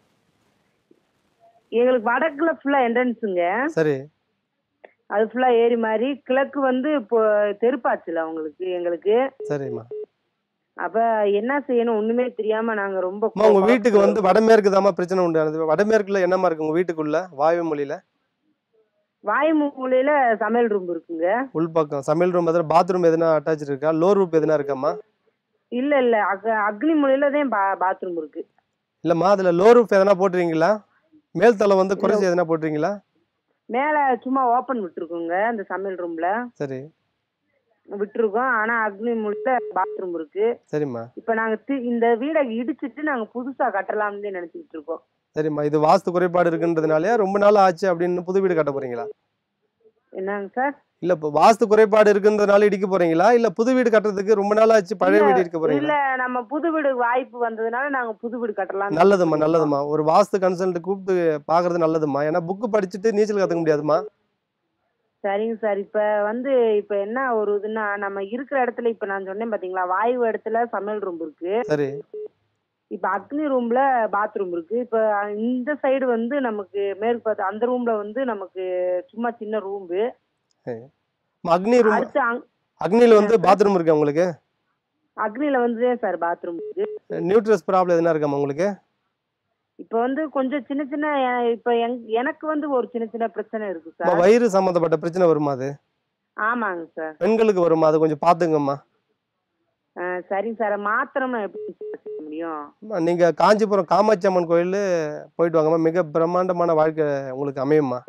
எங்களுக்கு வடக்குல ஃபுல்லா என்ட்ரன்ஸுங்க சரி அது ஃபுல்லா ஏரி மாதிரி கிழக்கு வந்து இப்போ தெருப்பாச்சுல அவங்களுக்கு எங்களுக்கு சரிம்மா அப்ப என்ன செய்யணும் ஒண்ணுமே தெரியாம நாங்க ரொம்ப அம்மா உங்க வீட்டுக்கு வந்து வடமேற்கு தாம்மா பிரச்சனை உண்டு வடமேற்குல என்னம்மா இருக்கு உங்க வீட்டுக்குள்ள வாயு மொழியில வாயு மூலையில சமையல் ரூம் இருக்குங்க உள்பக்கம் சமையல் ரூம் எதனா பாத்ரூம் எதனா அட்டாச் இருக்கா லோ ரூப் எதனா இருக்காம்மா இல்ல இல்ல அக- அக்னி மூலையில தான் பாத்ரூம் இருக்கு இல்லம்மா அதுல லோ ரூப் எதனா போட்டுறீங்களா மேல் தளம் வந்து குறைச்சி எதனா போட்டுறீங்களா மேல சும்மா ஓபன் விட்டுருக்கோங்க இந்த சமையல் ரூம்ல சரி விட்டுருக்கோம் ஆனா அக்னி மூலையில பாத்ரூம் இருக்கு சரிம்மா இப்ப நாங்க தி- இந்த வீடை இடிச்சிட்டு நாங்க புதுசா கட்டலாம்னு நினைச்சிட்டு இருக்கோம் சரிம்மா இது வாஸ்து குறைபாடு இருக்குன்றதுனாலயா ரொம்ப நாள் ஆச்சு அப்படின்னு புது வீடு கட்ட போறீங்களா என்னங்க சார் இல்ல இப்போ வாஸ்து குறைபாடு இருக்குன்றதுனால இடிக்க போறீங்களா இல்ல புது வீடு கட்டுறதுக்கு ரொம்ப நாள் ஆச்சு பழைய வீடு இடிக்க இல்ல போறீங்களா நம்ம புது வீடு வாய்ப்பு வந்ததுனால நாங்க புது வீடு கட்டலாம் நல்லதும்மா நல்லதும்மா ஒரு வாஸ்து கன்சல்ட் கூப்பிட்டு பாக்குறது நல்லதும்மா ஏன்னா புக்கு படிச்சுட்டு நீச்சல் கத்துக்க முடியாதும்மா சரிங்க சார் இப்ப வந்து இப்ப என்ன ஒரு இதுன்னா நம்ம இருக்கிற இடத்துல இப்ப நான் சொன்னேன் பாத்தீங்களா வாயு இடத்துல சமையல் ரூம் இருக்கு சரி இப்ப அக்னி ரூம்ல பாத்ரூம் இருக்கு இப்ப இந்த சைடு வந்து நமக்கு மேற்கு பார்த்து அந்த ரூம்ல வந்து நமக்கு சும்மா சின்ன ரூம்பு அம்மா, அக்னி ரூம் அடுத்து அங்- அக்னியில வந்து பாத்ரூம் இருக்கா உங்களுக்கு அக்னில வந்து சார் பாத்ரூம் இருக்கு நியூட்ரஸ் ப்ராப்ளம் எதுனா இருக்காம்மா உங்களுக்கு இப்ப வந்து கொஞ்சம் சின்ன சின்ன எ- இப்ப எங்- எனக்கு வந்து ஒரு சின்ன சின்ன பிரச்சனை இருக்கு அம்மா, சார் வயிறு சம்மந்தப்பட்ட பிரச்சனை வருமா அது ஆமாங்க சார் பெண்களுக்கு வருமா அது கொஞ்சம் பாத்துங்கம்மா ஆ, சரிங்க சார் மாத்திரம்னா எப்படி சார் செய்ய முடியும் அம்மா, நீங்க காஞ்சிபுரம் காமாட்சி அம்மன் கோயில் போயிட்டு வாங்கம்மா மிக பிரம்மாண்டமான வாழ்க்கை உங்களுக்கு அமையும்மா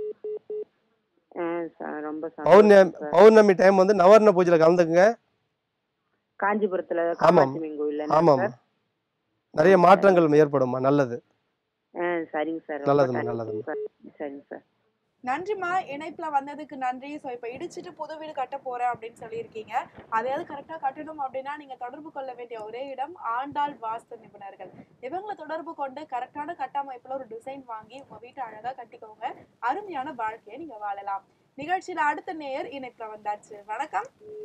ஆ, சார் ரொம்ப பௌர்ணமி சந்தோஷம் சார். பௌர்ணமி டைம் வந்து நவர்ண பூஜையில கலந்துக்குங்க காஞ்சிபுரத்துல ஆமாம். காமாட்சி அம்மன் கோயில் ஆமாம் சார் நிறைய மாற்றங்கள் ஏற்படும்மா நல்லது ஆ, சரிங்க சார் ரொம்ப நல்லதும்மா, thanks நல்லதும்மா. சார். சரிங்க சார் நன்றிம்மா இணைப்புல வந்ததுக்கு நன்றி ஸோ இப்போ இடிச்சிட்டு புது வீடு கட்ட போறேன் அப்படின்னு சொல்லியிருக்கீங்க அதையாவது கரெக்டாக கட்டணும் அப்படின்னா நீங்க தொடர்பு கொள்ள வேண்டிய ஒரே இடம் ஆண்டாள் வாஸ்து நிபுணர்கள் இவங்களை தொடர்பு கொண்டு கரெக்டான கட்டமைப்புல ஒரு டிசைன் வாங்கி உங்க வீட்டை அழகா கட்டிக்கோங்க அருமையான வாழ்க்கையை நீங்க வாழலாம் நிகழ்ச்சியில அடுத்த நேயர் இணைப்புல வந்தாச்சு வணக்கம்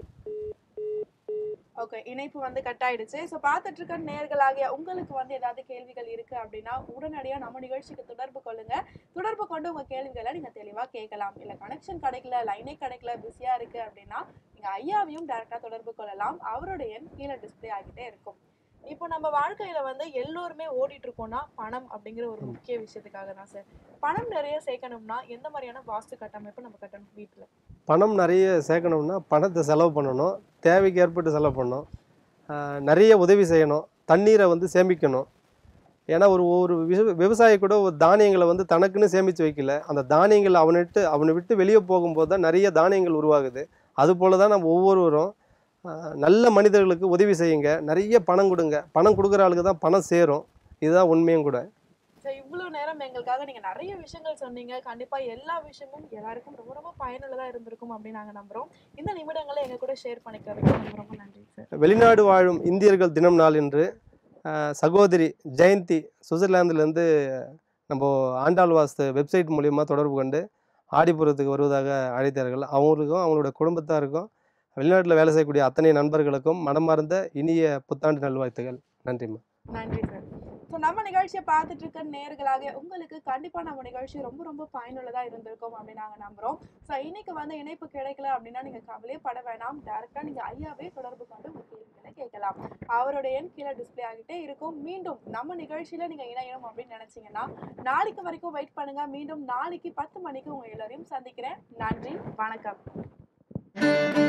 ஓகே இணைப்பு வந்து கட் ஆயிடுச்சு ஸோ பார்த்துட்டு இருக்க நேர்களாகிய உங்களுக்கு வந்து ஏதாவது கேள்விகள் இருக்கு அப்படின்னா உடனடியாக நம்ம நிகழ்ச்சிக்கு தொடர்பு கொள்ளுங்க தொடர்பு கொண்டு உங்க கேள்விகளை நீங்க தெளிவா கேட்கலாம் இல்ல கனெக்ஷன் கிடைக்கல லைனே கிடைக்கல பிஸியா இருக்கு அப்படின்னா நீங்க ஐயாவையும் டைரக்டா தொடர்பு கொள்ளலாம் அவருடைய எண் கீழே டிஸ்ப்ளே ஆகிட்டே இருக்கும் இப்போ நம்ம வாழ்க்கையில வந்து எல்லோருமே ஓடிட்டு இருக்கோம்னா பணம் அப்படிங்கிற ஒரு முக்கிய விஷயத்துக்காக தான் சார் பணம் நிறைய சேர்க்கணும்னா எந்த மாதிரியான வாஸ்து கட்டமைப்பு நம்ம கட்டணும் வீட்டுல பணம் நிறைய சேர்க்கணும்னா பணத்தை செலவு பண்ணணும் தேவைக்கு ஏற்பட்டு செலவு பண்ணணும் ஆஹ் நிறைய உதவி செய்யணும் தண்ணீரை வந்து சேமிக்கணும் ஏன்னா ஒரு ஒரு விவ- விவசாயி கூட ஒரு தானியங்களை வந்து தனக்குன்னு சேமித்து வைக்கல அந்த தானியங்கள் அவனிட்டு அவனை விட்டு வெளியே போகும்போது தான் நிறைய தானியங்கள் உருவாகுது அதுபோல தான் நம்ம ஒவ்வொருவரும் ஆஹ் நல்ல மனிதர்களுக்கு உதவி செய்யுங்க நிறைய பணம் கொடுங்க பணம் கொடுக்குற ஆளுக்கு தான் பணம் சேரும் இதுதான் உண்மையும் கூட ஸோ இவ்வளவு நேரம் எங்களுக்காக நீங்க நிறைய விஷயங்கள் சொன்னீங்க கண்டிப்பா எல்லா விஷயமும் எல்லாருக்கும் ரொம்ப ரொம்ப பயனுள்ளதா இருந்திருக்கும் அப்படின்னு நாங்க நம்புறோம் இந்த நிமிடங்களை எங்க கூட ஷேர் பண்ணிக்கிறதுக்கு ரொம்ப ரொம்ப நன்றி சார் வெளிநாடு வாழும் இந்தியர்கள் தினம் நாள் என்று ஆஹ், சகோதரி ஜெயந்தி சுவிட்சர்லாந்துலேருந்து நம்ம ஆண்டாள் வாஸ்து வெப்சைட் மூலியமாக தொடர்பு கொண்டு ஆடிப்புறத்துக்கு வருவதாக அழைத்தார்கள் அவங்களுக்கும் அவங்களோட குடும்பத்தாருக்கும் வெளிநாட்டில் வேலை செய்யக்கூடிய அத்தனை நண்பர்களுக்கும் மனமார்ந்த இனிய புத்தாண்டு நல்வாழ்த்துகள் நன்றிம்மா நன்றி சார் ஸோ நம்ம நிகழ்ச்சியை பார்த்துட்டு இருக்க நேர்களாக உங்களுக்கு கண்டிப்பா நம்ம நிகழ்ச்சி ரொம்ப ரொம்ப பயனுள்ளதா இருந்திருக்கும் அப்படின்னு நாங்க நம்புறோம் ஸோ இன்னைக்கு வந்து இணைப்பு கிடைக்கல அப்படின்னா நீங்க கவலையே பட வேணாம் டேரக்டா நீங்க ஐயாவே தொடர்பு கொண்டு உங்க கேள்விகளை கேட்கலாம் அவரோட எண் கீழே டிஸ்பிளே ஆகிட்டே இருக்கும் மீண்டும் நம்ம நிகழ்ச்சியில நீங்க இணையணும் அப்படின்னு நினைச்சீங்கன்னா நாளைக்கு வரைக்கும் வெயிட் பண்ணுங்க மீண்டும் நாளைக்கு பத்து மணிக்கு உங்க எல்லாரையும் சந்திக்கிறேன் நன்றி வணக்கம்